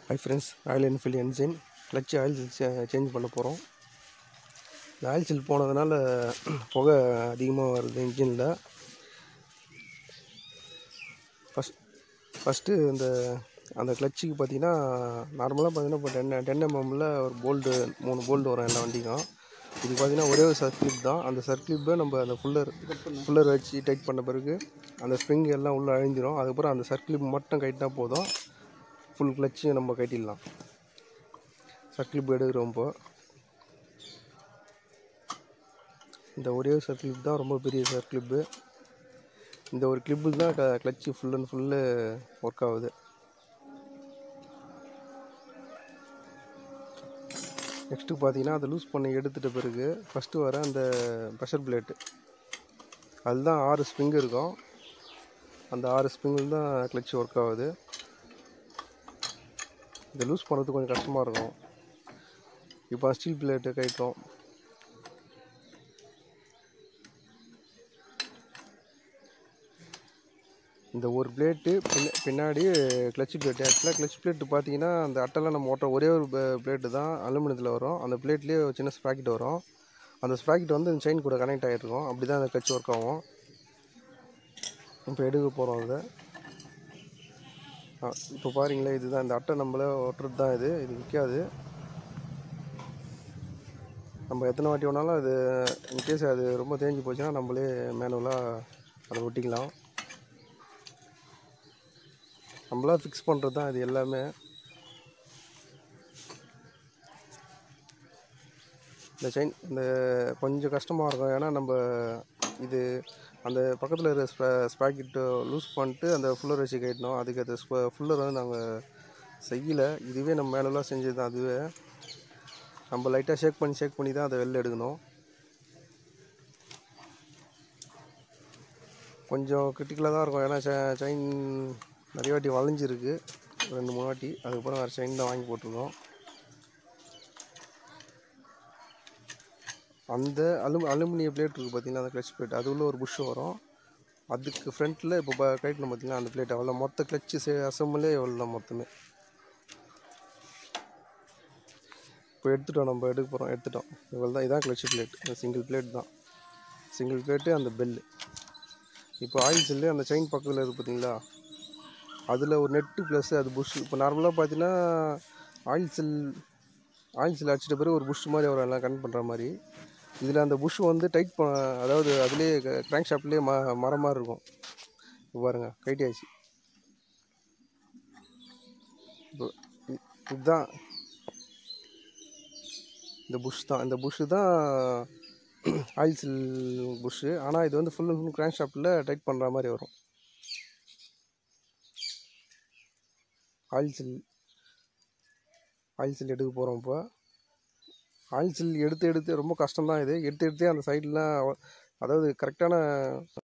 high friends royal enfield engine clutch oil change பண்ண போகிறோம் இந்த ஆயில் சீல் போனதுனால புகை அதிகமாக வருது இன்ஜினில் ஃபஸ்ட் ஃபஸ்ட்டு இந்த அந்த கிளச்சுக்கு பார்த்தீங்கன்னா நார்மலாக பார்த்தீங்கன்னா இப்போ டென் டென் எம்எம்மில் ஒரு போல்டு மூணு போல்டு வரும் எல்லா வண்டிக்கும் இது பார்த்தீங்கன்னா ஒரே ஒரு சர்க்ளிப் தான் அந்த சர்க்ளிப்பை நம்ம அந்த ஃபுல்லர் ஃபுல்லர் வச்சு டைட் பண்ண பிறகு அந்த ஸ்ப்ரிங் எல்லாம் உள்ளே அழிஞ்சிரும் அதுக்கப்புறம் அந்த சர்க்ளிப் மட்டும் கைட்டினா போதும் ஃபுல் கிளச்சு நம்ம கட்டிடலாம் சர்க்ளிப் எடுக்கிறோம் இப்போ இந்த ஒரே ஒரு சர்க்ளிப் தான் ரொம்ப பெரிய சர்க்ளிப்பு இந்த ஒரு கிளிப்புக்கு தான் க clutch full and full work ஆகுது நெக்ஸ்ட்டு பார்த்தீங்கன்னா அதை லூஸ் பண்ணி எடுத்துட்ட பிறகு ஃபஸ்ட்டு வர அந்த ப்ரெஷர் பிளேட்டு அதுதான் ஆறு ஸ்ப்ரிங் இருக்கும் அந்த ஆறு ஸ்ப்ரிங்கில் தான் கிளச் ஒர்க் ஆகுது இதை லூஸ் பண்ணுறது கொஞ்சம் கஷ்டமாக இருக்கும் இப்போ ஸ்டீல் பிளேட்டு கைட்டோம் இந்த ஒரு பிளேட்டு பின்ன பின்னாடி கிளச் பிளேட்டு ஆக்சுவலாக கிளச் பிளேட்டு பார்த்தீங்கன்னா அந்த அட்டைலாம் நம்ம ஓட்டுற ஒரே ஒரு பிளேட்டு தான் அலுமினியத்தில் வரும் அந்த பிளேட்லேயே ஒரு சின்ன ஸ்ப்ராக்கெட் வரும் அந்த ஸ்ப்ராக்கெட் வந்து இந்த செயின் கூட கனெக்ட் ஆகிருக்கும் அப்படி தான் அந்த கிளச் ஒர்க் ஆகும் இப்போ எடுக்க போகிறோம் அதை இப்போ பாருங்களேன் இதுதான் இந்த அட்டை நம்மள ஒட்டுறது தான் இது இது விற்காது நம்ம எத்தனை வாட்டி வேணாலும் அது இன்கேஸ் அது ரொம்ப தேஞ்சு போச்சுன்னா நம்மளே மேனுவலாக அதை ஒட்டிக்கலாம் நம்மளா ஃபிக்ஸ் பண்ணுறது தான் இது எல்லாமே இந்த செயின் இந்த கொஞ்சம் கஷ்டமாக இருக்கும் ஏன்னா நம்ம இது அந்த பக்கத்தில் இருக்கிற ஸ்பே ஸ்ப்ராக்கெட்டு லூஸ் பண்ணிட்டு அந்த ஃபுல்லர் வச்சு கட்டணும் அதுக்கு அந்த ஃபுல்லர் வந்து நாங்கள் செய்யலை இதுவே நம்ம மேலெல்லாம் செஞ்சது தான் அதுவே நம்ம லைட்டாக ஷேக் பண்ணி ஷேக் பண்ணி தான் அதை வெளில எடுக்கணும் கொஞ்சம் கிரிட்டிக்கலாக தான் இருக்கும் ஏன்னா செயின் நிறைய வாட்டி வளைஞ்சிருக்கு ரெண்டு மூணு வாட்டி அதுக்கப்புறம் வேறு செயின் தான் வாங்கி போட்டிருக்கோம் அந்த அலு அலுமினிய பிளேட் இருக்குது பார்த்தீங்கன்னா அந்த கிளச் பிளேட் அது உள்ள ஒரு புஷ் வரும் அதுக்கு ஃப்ரண்ட்டில் இப்போ ப கைட்டில் பார்த்தீங்கன்னா அந்த பிளேட் அவ்வளோ மொத்த கிளச்சு சே அசம்பிளே எவ்வளோ தான் மொத்தமே இப்போ எடுத்துட்டோம் நம்ம எடுக்க போகிறோம் எடுத்துட்டோம் இவ்வளோ தான் இதான் கிளச் பிளேட் சிங்கிள் பிளேட் தான் சிங்கிள் பிளேட்டு அந்த பெல்லு இப்போ ஆயில் செல்லு அந்த செயின் பக்கத்தில் இருக்குது பார்த்தீங்களா அதில் ஒரு நெட்டு ப்ளஸ் அது புஷ் இப்போ நார்மலாக பார்த்தீங்கன்னா ஆயில் செல் ஆயில் செல் அடிச்சிட்ட பிறகு ஒரு புஷ் மாதிரி வரும் எல்லாம் கனெக்ட் பண்ணுற மாதிரி இதில் அந்த புஷ் வந்து டைட் ப அதாவது அதுலேயே கிராங்க் ஷாப்லேயே ம மரம் மாதிரி இருக்கும் இப்போ பாருங்கள் கைட்டியாச்சு இப்போ இதுதான் இந்த புஷ் தான் இந்த புஷ்ஷு தான் ஆயில் செல் புஷ்ஷு ஆனால் இது வந்து ஃபுல் அண்ட் ஃபுல் கிராங்க் ஷாப்பில் டைட் பண்ணுற மாதிரி வரும் ஆயில் சில் ஆயில் சில் எடுக்க போகிறோம் இப்போ ஆயில் சில் எடுத்து எடுத்து ரொம்ப கஷ்டம் தான் இது எடுத்து எடுத்து அந்த சைட்லாம் அதாவது கரெக்டான